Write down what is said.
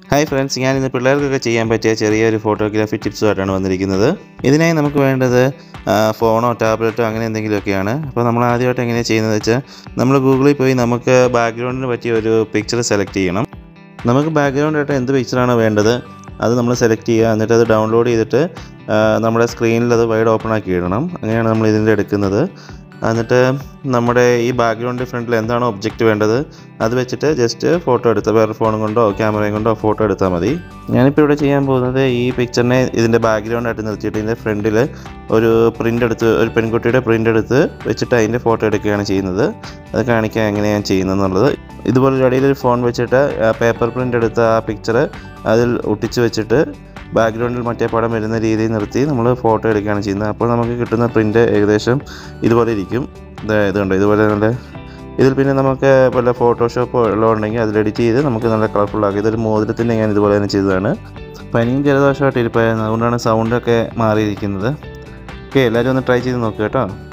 hi friends ഞാൻ ഇന്ന് പിള്ളേർക്കൊക്കെ ചെയ്യാൻ പറ്റിയ ചെറിയൊരു ഫോട്ടോഗ്രാഫി ടിപ്സുമായിട്ടാണ് വന്നിരിക്കുന്നത് ഇതിനായി നമുക്ക് വേണ്ടത് ആ, ഫോണോ ടാബ്ലറ്റോ അങ്ങനെ എന്തെങ്കിലുമൊക്കെയാണ് അപ്പോൾ നമ്മൾ ആദ്യമായിട്ട് എങ്ങനെയാണ് ചെയ്യുന്നത് വെച്ചാൽ നമ്മൾ ഗൂഗിളിൽ പോയി നമുക്ക് ബാക്ക്ഗ്രൗണ്ടിന് പറ്റിയ ഒരു പിക്ചർ സെലക്ട് ചെയ്യണം നമുക്ക് ബാക്ക്ഗ്രൗണ്ടായിട്ട് എന്ത് പിക്ചറാണ് വേണ്ടത് അത് നമ്മൾ സെലക്ട് ചെയ്യുക എന്നിട്ട് അത് ഡൗൺലോഡ് ചെയ്തിട്ട് ആ, നമ്മുടെ സ്ക്രീനിൽ അത് വൈഡ് ഓപ്പൺ ആക്കി ഇടണം അങ്ങനെയാണ് നമ്മൾ ഇതിൻ്റെ എടുക്കുന്നത് എന്നിട്ട് നമ്മുടെ ഈ ബാക്ക്ഗ്രൗണ്ട് ഫ്രണ്ടിൽ എന്താണോ ഒബ്ജക്റ്റ് വേണ്ടത് അത് വെച്ചിട്ട് ജസ്റ്റ് ഫോട്ടോ എടുത്ത് വേറെ ഫോണും കൊണ്ടോ ക്യാമറയും കൊണ്ടോ ഫോട്ടോ എടുത്താൽ മതി ഞാനിപ്പോൾ ഇവിടെ ചെയ്യാൻ പോകുന്നത് ഈ പിക്ചറിനെ ഇതിൻ്റെ ബാക്ക്ഗ്രൗണ്ടായിട്ട് നിർത്തിയിട്ട് ഇതിൻ്റെ ഫ്രണ്ടിൽ ഒരു പ്രിൻ്റ് എടുത്ത് ഒരു പെൺകുട്ടിയുടെ പ്രിൻ്റ് എടുത്ത് വെച്ചിട്ട് അതിൻ്റെ ഫോട്ടോ എടുക്കുകയാണ് ചെയ്യുന്നത് അത് കാണിക്കാൻ എങ്ങനെയാണ് ചെയ്യുന്നതെന്നുള്ളത് ഇതുപോലെ ഒരു അടിയിൽ ഒരു ഫോൺ വെച്ചിട്ട് പേപ്പർ പ്രിൻ്റ് എടുത്ത ആ പിക്ചർ അതിൽ ഒട്ടിച്ച് വെച്ചിട്ട് ബാക്ക്ഗ്രൗണ്ടിൽ മറ്റേ പടം വരുന്ന രീതിയിൽ നിർത്തി നമ്മൾ ഫോട്ടോ എടുക്കുകയാണ് ചെയ്യുന്നത് അപ്പോൾ നമുക്ക് കിട്ടുന്ന പ്രിൻ്റ് ഏകദേശം ഇതുപോലെ ഇരിക്കും ഇത് ഇതുണ്ട് ഇതുപോലെ നല്ല ഇതിൽ പിന്നെ നമുക്ക് വല്ല ഫോട്ടോഷോപ്പോ ഉള്ളതുണ്ടെങ്കിൽ അതിൽ എഡിറ്റ് ചെയ്ത് നമുക്ക് നല്ല കളർഫുൾ ആക്കി ഇതൊരു മോതിരത്തിൻ്റെ ഞാൻ ഇതുപോലെ തന്നെ ചെയ്തതാണ് പനിയും ജലദോഷമായിട്ട് ഇരിപ്പായിരുന്നു അതുകൊണ്ടാണ് സൗണ്ടൊക്കെ മാറിയിരിക്കുന്നത് ഓക്കെ എല്ലാവരും ഒന്ന് ട്രൈ ചെയ്ത് നോക്കുക കേട്ടോ